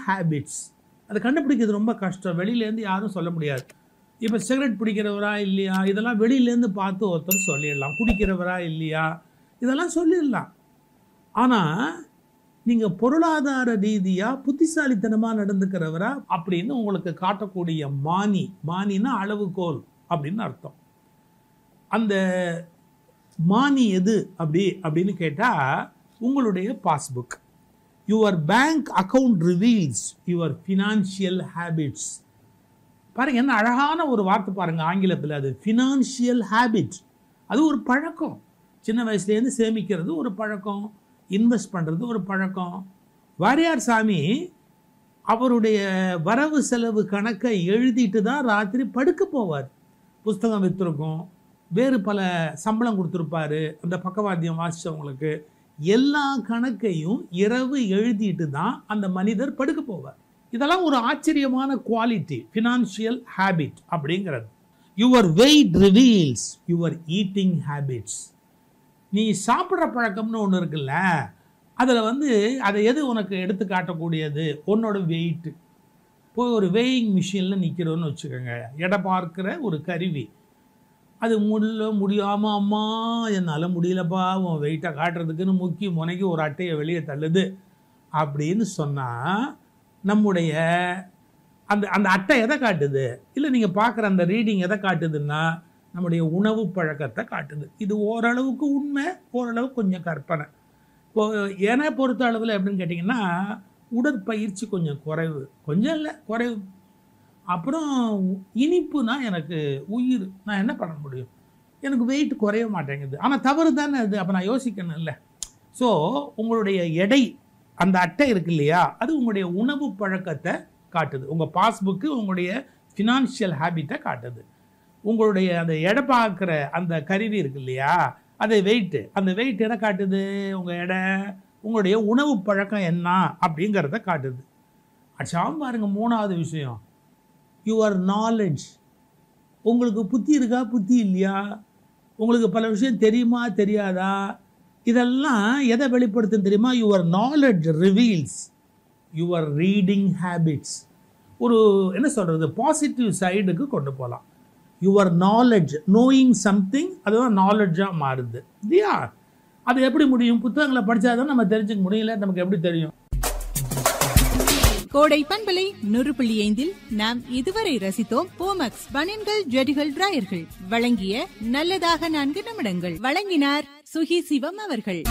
Habits அதை கண்டுபிடிக்கிறது ரொம்ப கஷ்டம் வெளியிலேருந்து யாரும் சொல்ல முடியாது இப்போ சிகரெட் பிடிக்கிறவரா இல்லையா இதெல்லாம் வெளியிலேருந்து பார்த்து ஒருத்தர் சொல்லிடலாம் குடிக்கிறவரா இல்லையா இதெல்லாம் சொல்லிடலாம் ஆனால் நீங்கள் பொருளாதார ரீதியாக புத்திசாலித்தனமாக நடந்துக்கிறவரா அப்படின்னு உங்களுக்கு காட்டக்கூடிய மானி மானினா அளவுகோல் அப்படின்னு அர்த்தம் அந்த மானி எது அப்படி அப்படின்னு கேட்டால் உங்களுடைய passbook your bank account reveals your financial habits பாருங்க என்ன அழகான ஒரு வார்த்தை பாருங்க ஆங்கிலத்தில் அது ஃபினான்ஷியல் ஹேபிட் அது ஒரு பழக்கம் சின்ன வயசுலேருந்து சேமிக்கிறது ஒரு பழக்கம் இன்வெஸ்ட் பண்ணுறது ஒரு பழக்கம் வாரியார் சாமி அவருடைய வரவு செலவு கணக்கை எழுதிட்டு தான் ராத்திரி படுக்க போவார் புஸ்தகம் விற்றுருக்கும் வேறு பல சம்பளம் கொடுத்துருப்பாரு அந்த பக்கவாத்தியம் வாசித்தவங்களுக்கு எல்லா கணக்கையும் இரவு எழுதிட்டு தான் அந்த மனிதர் படுக்க போவார் இதெல்லாம் ஒரு ஆச்சரியமான குவாலிட்டி ஃபினான்ஷியல் ஹேபிட் அப்படிங்கிறது your weight reveals your eating habits நீ சாப்பிட்ற பழக்கம்னு ஒன்று இருக்குல்ல அதில் வந்து அதை எது உனக்கு எடுத்து காட்டக்கூடியது உன்னோட வெயிட்டு போய் ஒரு வெயிங் மிஷினில் நிற்கிறோன்னு வச்சுக்கோங்க எடை பார்க்குற ஒரு கருவி அது முடியல முடியாமல் அம்மா என்னால் முடியலப்பா உன் வெயிட்டை காட்டுறதுக்குன்னு முக்கி முனைக்கு ஒரு அட்டையை வெளியே தள்ளுது அப்படின்னு சொன்னால் நம்முடைய அந்த அந்த அட்டை எதை காட்டுது இல்லை நீங்கள் பார்க்குற அந்த ரீடிங் எதை காட்டுதுன்னா நம்முடைய உணவு பழக்கத்தை காட்டுது இது ஓரளவுக்கு உண்மை ஓரளவு கொஞ்சம் கற்பனை இப்போ என்னை பொறுத்த அளவில் எப்படின்னு கேட்டிங்கன்னா உடற்பயிற்சி கொஞ்சம் குறைவு கொஞ்சம் இல்லை குறைவு அப்புறம் இனிப்புனா எனக்கு உயிர் நான் என்ன பண்ண முடியும் எனக்கு வெயிட் குறைய மாட்டேங்குது ஆனால் தவறு தானே அது அப்போ நான் யோசிக்கணும் இல்லை ஸோ உங்களுடைய எடை அந்த அட்டை இருக்கு இல்லையா அது உங்களுடைய உணவு பழக்கத்தை காட்டுது உங்கள் பாஸ்புக்கு உங்களுடைய ஃபினான்ஷியல் ஹேபிட்டை காட்டுது உங்களுடைய அந்த எடை பார்க்குற அந்த கருவி இருக்கு இல்லையா அது வெயிட்டு அந்த வெயிட் எதை காட்டுது உங்கள் எடை உங்களுடைய உணவு பழக்கம் என்ன அப்படிங்கிறத காட்டுது அச்சாம் பாருங்க மூணாவது விஷயம் யுவர் நாலேஜ் உங்களுக்கு புத்தி இருக்கா புத்தி இல்லையா உங்களுக்கு பல விஷயம் தெரியுமா தெரியாதா இதெல்லாம் எதை வெளிப்படுத்துன்னு தெரியுமா your knowledge reveals your reading habits ஒரு என்ன சொல்கிறது பாசிட்டிவ் சைடுக்கு கொண்டு போகலாம் யுவர் நாலேஜ் நோயிங் சம்திங் அதுதான் நாலேஜாக மாறுது இல்லையா அது எப்படி முடியும் புத்தகங்களை படித்தாதான் நம்ம தெரிஞ்சுக்க முடியல நமக்கு எப்படி தெரியும் கோடை பண்பலை நூறு புள்ளி ஐந்தில் நாம் இதுவரை ரசித்தோம் போமக்ஸ் பனியன்கள் ஜெடிகள் டிராயர்கள் வழங்கிய நல்லதாக நான்கு நிமிடங்கள் வழங்கினார் சுகி சிவம் அவர்கள்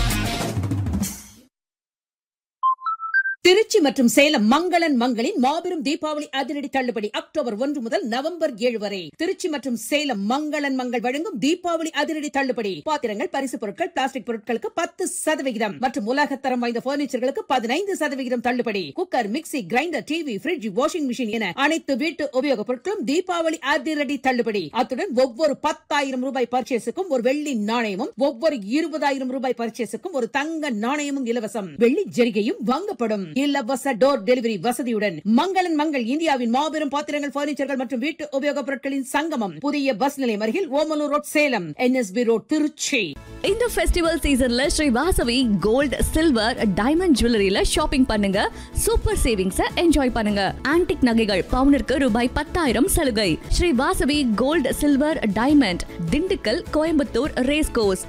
திருச்சி மற்றும் சேலம் மங்களன் மங்களின் மாபெரும் தீபாவளி அதிரடி தள்ளுபடி அக்டோபர் ஒன்று முதல் நவம்பர் ஏழு வரை திருச்சி மற்றும் சேலம் மங்களன் மங்கள் வழங்கும் தீபாவளி அதிரடி தள்ளுபடி பாத்திரங்கள் பரிசு பொருட்கள் பிளாஸ்டிக் பொருட்களுக்கு பத்து சதவிகிதம் மற்றும் உலகத்தரம் வாய்ந்த பர்னிச்சர்களுக்கு பதினைந்து சதவிகிதம் தள்ளுபடி cooker mixie grinder TV fridge washing machine என அனைத்து வீட்டு உபயோகப் பொருட்களும் தீபாவளி அதிரடி தள்ளுபடி அத்துடன் ஒவ்வொரு பத்தாயிரம் ரூபாய் பர்ச்சேஸுக்கும் ஒரு வெள்ளி நாணயமும் ஒவ்வொரு இருபதாயிரம் ரூபாய் பர்ச்சேஸுக்கும் ஒரு தங்க நாணயமும் இலவசம் வெள்ளி ஜரிகையும் வாங்கப்படும் இலவச டோர் டெலிவரி வசதியுடன் மங்களன் மங்கள் இந்தியாவின் மாபெரும் பாத்திரங்கள் பர்னிச்சர்கள் மற்றும் வீட்டு உபயோகப் பொருட்களின் சங்கமம் புதிய பஸ் நிலையம் அருகில் Omalur road Salem NSB road Tiruchi இந்த ஃபெஸ்டிவல் சீசன்ல Sri Vasavi gold silver diamond ஜுவல்லரியில ஷாப்பிங் பண்ணுங்க சூப்பர் சேவிங்ஸ என்ஜாய் பண்ணுங்க ஆன்டிக் நகைகள் பவுனிற்கு ரூபாய் பத்தாயிரம் சலுகை Sri Vasavi gold silver diamond Dindigul Coimbatore race course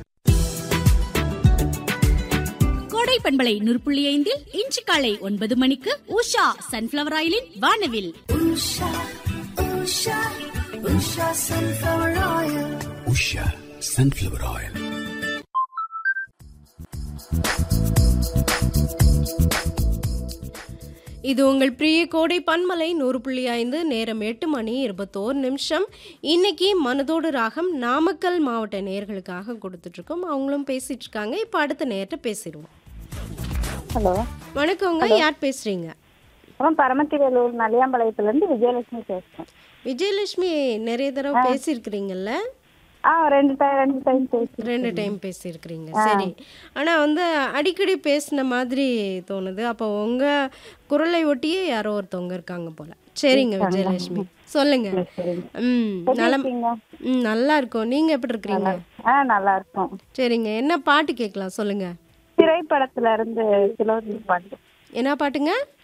Kodai பண்பலை நூறு புள்ளி ஐந்தில் இன்று காலை ஒன்பது மணிக்கு உஷா சன்ஃபிளவர் ஆயிலின் வானவில் உஷா சன்ஃப்ளவர் ஆயில் இது உங்கள் பிரிய கோடை பன்மலை நூறு புள்ளி ஐந்து நேரம் எட்டு மணி இருபத்தோரு நிமிஷம் இன்னைக்கு மனதோடு ராகம் நாமக்கல் மாவட்ட நேர்களுக்காக கொடுத்துட்ருக்கோம் அவங்களும் பேசிட்டு இருக்காங்க இப்போ அடுத்த நேரத்தை பேசிடுவோம் ஹலோ வணக்கங்க யார் பேசுறீங்க அப்புறம் பரமத்திவேலூர் நலியாம்பாளையத்துலேருந்து விஜயலட்சுமி பேசுகிறேன் விஜயலட்சுமி நிறைய தடவை பேசியிருக்கிறீங்கல்ல ஆ ரெண்டு டைம் ரெண்டு டைம் பேசுகிறேன் ரெண்டு டைம் பேசியிருக்கிறீங்க சரி ஆனால் வந்து அடிக்கடி பேசின மாதிரி தோணுது அப்போ உங்கள் குரலை ஒட்டியே யாரோ ஒருத்தவங்க இருக்காங்க போல சரிங்க விஜயலட்சுமி சொல்லுங்க ம் நலம் இருக்கீங்க? ம் நல்லா இருக்கோம் நீங்கள் எப்படி இருக்கிறீங்க ஆ நல்லா இருக்கும் சரிங்க என்ன பாட்டு கேட்கலாம் சொல்லுங்க திரைப்படத்துல இருந்து சிலோதி பாட்டு என்ன பாட்டுங்க